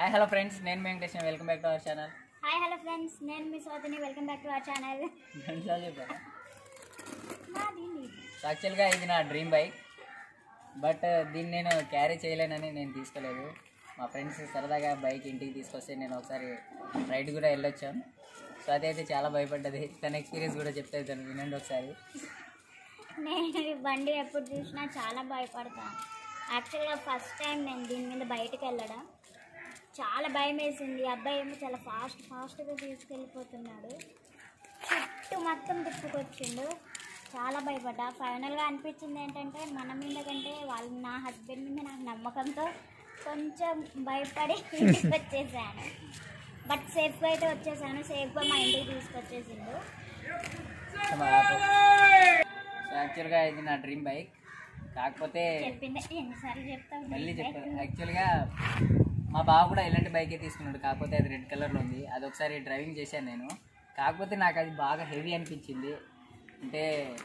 Hi hello friends నేను Venkatesh welcome back to our channel hi hello friends నేను మీ స్వాతిని welcome back to our channel గంటలో చెప్పాను నాది నీది. సో యాక్చువల్గా ఇది నా డ్రీమ్ బైక్ బట్ దీన్ని నేను క్యారీ చేయలేనని నేను తీసుకోలేదు మా ఫ్రెండ్స్ సరదాగా బైక్ ఇంటికి తీసుకొస్తే నేను ఒకసారి రైడ్ కూడా వెళ్ళొచ్చాను సో అదైతే చాలా భయపడ్డది తన ఎక్స్పీరియన్స్ కూడా చెప్తే తను వినండి ఒకసారి నేను ఈ బండి ఎప్పుడు చూసినా చాలా భయపడతాను యాక్చువల్గా ఫస్ట్ టైం నేను దీని మీద బయటకు వెళ్ళడం చాలా భయం వేసింది ఈ అబ్బాయి ఏమో చాలా ఫాస్ట్ ఫాస్ట్గా తీసుకెళ్ళిపోతున్నాడు చుట్టూ మొత్తం తిప్పుకొచ్చిండు చాలా భయపడ్డా ఫైనల్గా అనిపించింది ఏంటంటే మన మీద కంటే వాళ్ళు నా హస్బెండ్ మీద నాకు నమ్మకంతో కొంచెం భయపడి ఇంటికి వచ్చేసాను బట్ సేఫ్గా అయితే వచ్చేసాను సేఫ్గా మా ఇంటికి తీసుకొచ్చేసిండు సో మా ఆపు. సో యాక్చువల్గా ఇది నా డ్రీమ్ బైక్ కాకపోతే చెప్పింది ఎన్నిసార్లు చెప్తావు మళ్ళీ చెప్పాను యాక్చువల్గా మా బావ కూడా ఇలాంటి బైకే తీసుకున్నాడు కాకపోతే అది రెడ్ కలర్లో ఉంది అది ఒకసారి డ్రైవింగ్ చేశాను నేను కాకపోతే నాకు అది బాగా హెవీ అనిపించింది అంటే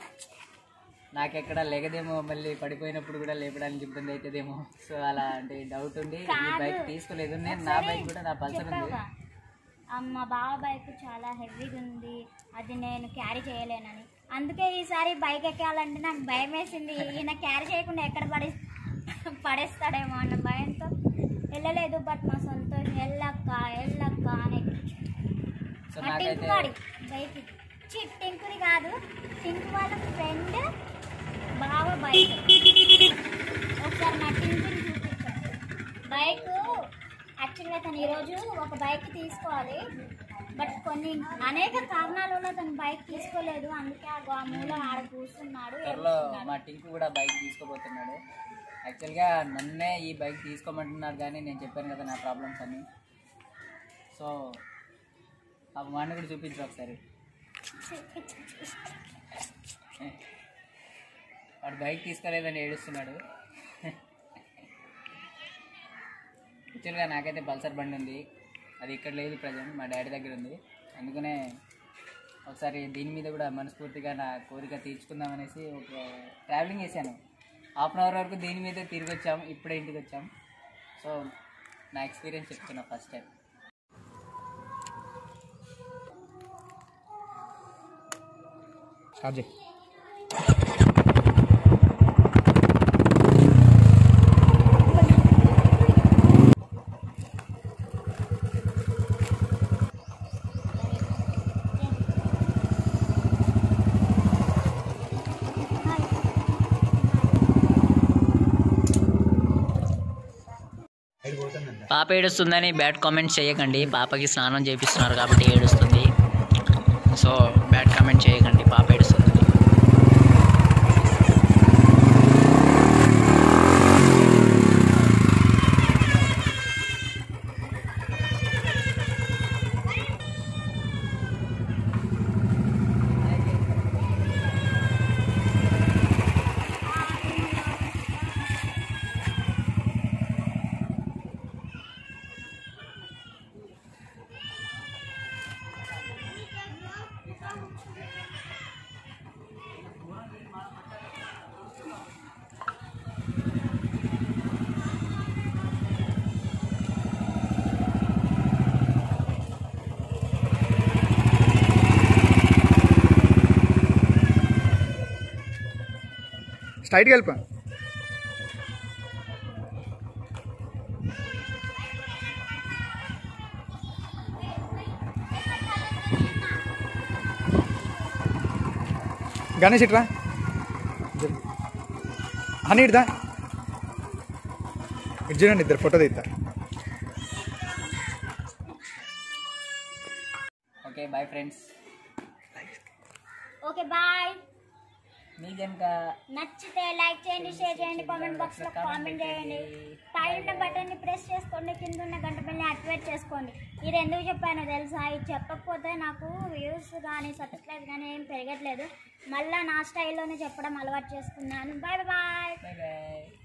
నాకెక్కడ లేగదేమో మళ్ళీ పడిపోయినప్పుడు కూడా లేపడానికి ఇబ్బంది అవుతుందేమో సో అలా అంటే డౌట్ ఉంది ఈ కాదు. బైక్ తీసుకోలేదు నేను నా బైక్ కూడా నా పల్సర్ ఉంది చెప్పావుగా, ఆ, మా బావ బైక్ చాలా హెవీగా ఉంది అది నేను క్యారీ చేయలేనని అందుకే ఈసారి బైక్ ఎక్కాలంటే నాకు భయం వేసింది ఈయన క్యారీ చేయకుండా ఎక్కడ పడే పడేస్తాడేమో అన్న భయంతో వెళ్ళలేదు బట్ మా సొంత ఎల్లక్క ఎల్లక్క అని సో మా టింకు నాకైతే వాడి బైక్ ఇది. చి టింకుని కాదు టింకు వాళ్ళ ఫ్రెండ్ బావ బైక్ ఒకసారి మా టింకుని చూపించాడు బైక్ యాక్చువల్గా తను ఈరోజు ఒక బైక్ తీసుకోవాలి బట్ కొన్ని అనేక కారణాల వల్ల తను బైక్ తీసుకోలేదు అందుకే ఆ గో- ఆ మూల ఆడ కూర్చున్నాడు త్వరలో మా టింకు కూడా బైక్ తీసుకోబోతున్నాడు యాక్చువల్గా నన్నే ఈ బైక్ తీసుకోమంటున్నారు కానీ నేను చెప్పాను కదా నా ప్రాబ్లమ్స్ అన్నీ సో ఆ వాడిని కూడా చూపించు ఒకసారి వాడు బైక్ తీసుకోలేదని ఏడుస్తున్నాడు యాక్చువల్గా నాకైతే పల్సర్ బండి ఉంది అది ఇక్కడ లేదు ప్రజెంట్ మా డాడీ దగ్గర ఉంది అందుకనే ఒకసారి దీని మీద కూడా మనస్ఫూర్తిగా నా కోరిక తీర్చుకుందామనేసి ఒక ట్రావెలింగ్ చేశాను హాఫ్ అన్ అవర్ వరకు దీని మీద తిరిగి వచ్చాం ఇప్పుడే ఇంటికి వచ్చాం సో నా ఎక్స్పీరియన్స్ చెప్తున్నా ఫస్ట్ టైం స్టార్ట్ చేయి పాప ఏడుస్తుందని బ్యాడ్ కామెంట్స్ చేయకండి పాపకి స్నానం చేపిస్తున్నారు కాబట్టి ఏడుస్తుంది సో బ్యాడ్ కామెంట్ చేయకండి పాప ఏడుస్తుంది స్ట్రైట్గా వెళ్ళిపో గణేష్ ఇట్రా హనీ ఇడ్దా ఇటు చూడండి ఇద్దరు ఫోటో తీస్తా okay bye friends okay bye మీ కనుక నచ్చితే లైక్ చేయండి షేర్ చేయండి కామెంట్ బాక్స్ లో కామెంట్ చేయండి పైన బటన్ ని ప్రెస్ చేసుకోండి కింద ఉన్న గంట బిల్ని యాక్టివేట్ చేసుకోండి ఇది ఎందుకు చెప్పానో తెలుసా ఇది చెప్పకపోతే నాకు వ్యూస్ కానీ సబ్స్క్రైబ్ కానీ ఏం పెరగట్లేదు మళ్ళీ నా స్టైల్లోనే చెప్పడం అలవాటు చేసుకున్నాను బాయ్ బాయ్ బాయ్ బాయ్